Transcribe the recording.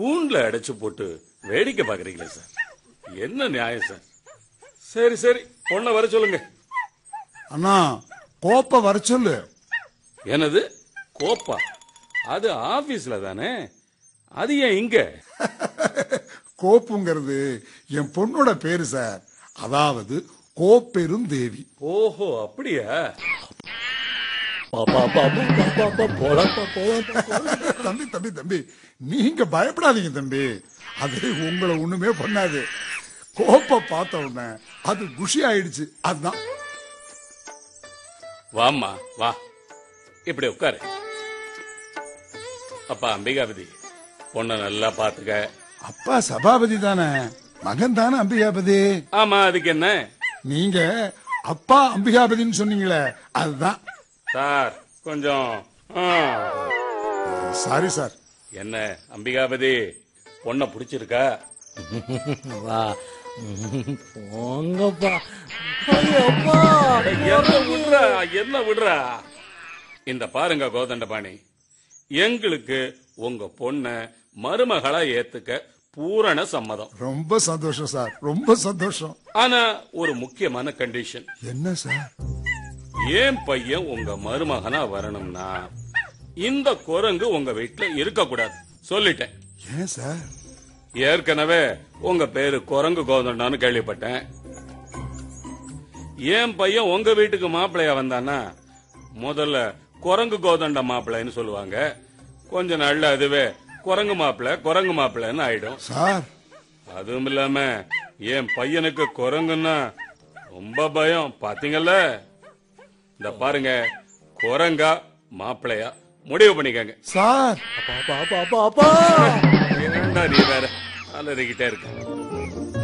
கூண்டுல அடைச்சு போட்டு வேடிக்கை பாக்குறீங்களே சார் என்ன நியாயம் சார் சரி சரி பொண்ணை வர சொல்லுங்க அண்ணா கோப்ப வர சொல்லு என்னது கோப்பா அது ஆபீஸ்ல தானே அது ஏன் இங்க கோப்புங்கிறது என் பொண்ணோட பேரு சார் அதாவது கோப்பெரும் தேவி ஓஹோ அப்படியா தம்பி தம்பி தம்பி நீங்க பயப்படாதீங்க தம்பி அது உங்களை ஒண்ணுமே பண்ணாது கோப்ப பார்த்த உடனே அது குஷி ஆயிடுச்சு அதுதான் வாம்மா வா இப்படி உட்காரு அப்பா அம்பிகாபதி பொண்ணை நல்லா பாத்துக்க அப்பா சபாபதி தானே மகன் தானே அம்பிகாபதி ஆமா அதுக்கு என்ன நீங்க அப்பா அம்பிகாபதின்னு சொன்னீங்களே அதுதான் சார் கொஞ்சம் ஆ. சாரி சார் என்ன அம்பிகாபதி பொண்ணை பிடிச்சிருக்கா வா போங்கப்பா ஐயோப்பா என்ன விடுறா என்ன விடுறா இந்த பாருங்க கோதண்டபாணி எங்களுக்கு உங்க பொண்ண மருமகளா ஏத்துக்க பூரண சம்மதம் ரொம்ப சந்தோஷம் சார் ரொம்ப சந்தோஷம் ஆனா ஒரு முக்கியமான கண்டிஷன் என்ன சார் ஏன் பையன் உங்க மருமகனா வரணும்னா இந்த குரங்கு உங்க வீட்டுல இருக்க கூடாது சொல்லிட்டேன் ஏன் சார் ஏற்கனவே உங்க பேரு குரங்கு கோதண்டான்னு கேள்விப்பட்டேன் ஏன் பையன் உங்க வீட்டுக்கு மாப்பிள்ளையா வந்தானா முதல்ல குரங்கு கோதண்ட மாப்பிள்ளைன்னு சொல்லுவாங்க கொஞ்ச நாள்ல அதுவே குரங்கு மாப்பிள்ளை குரங்கு மாப்பிள்ளைன்னு ஆயிடும் சார் அதுவும் இல்லாம என் பையனுக்கு குரங்குன்னா ரொம்ப பயம் பாத்தீங்கல்ல இந்த பாருங்க குரங்கா மாப்பிள்ளையா முடிவு பண்ணிக்கங்க சார் அப்பா அப்பா அப்பா அப்பா ஏன்டா நீ வேற அலறிக்கிட்டே இருக்க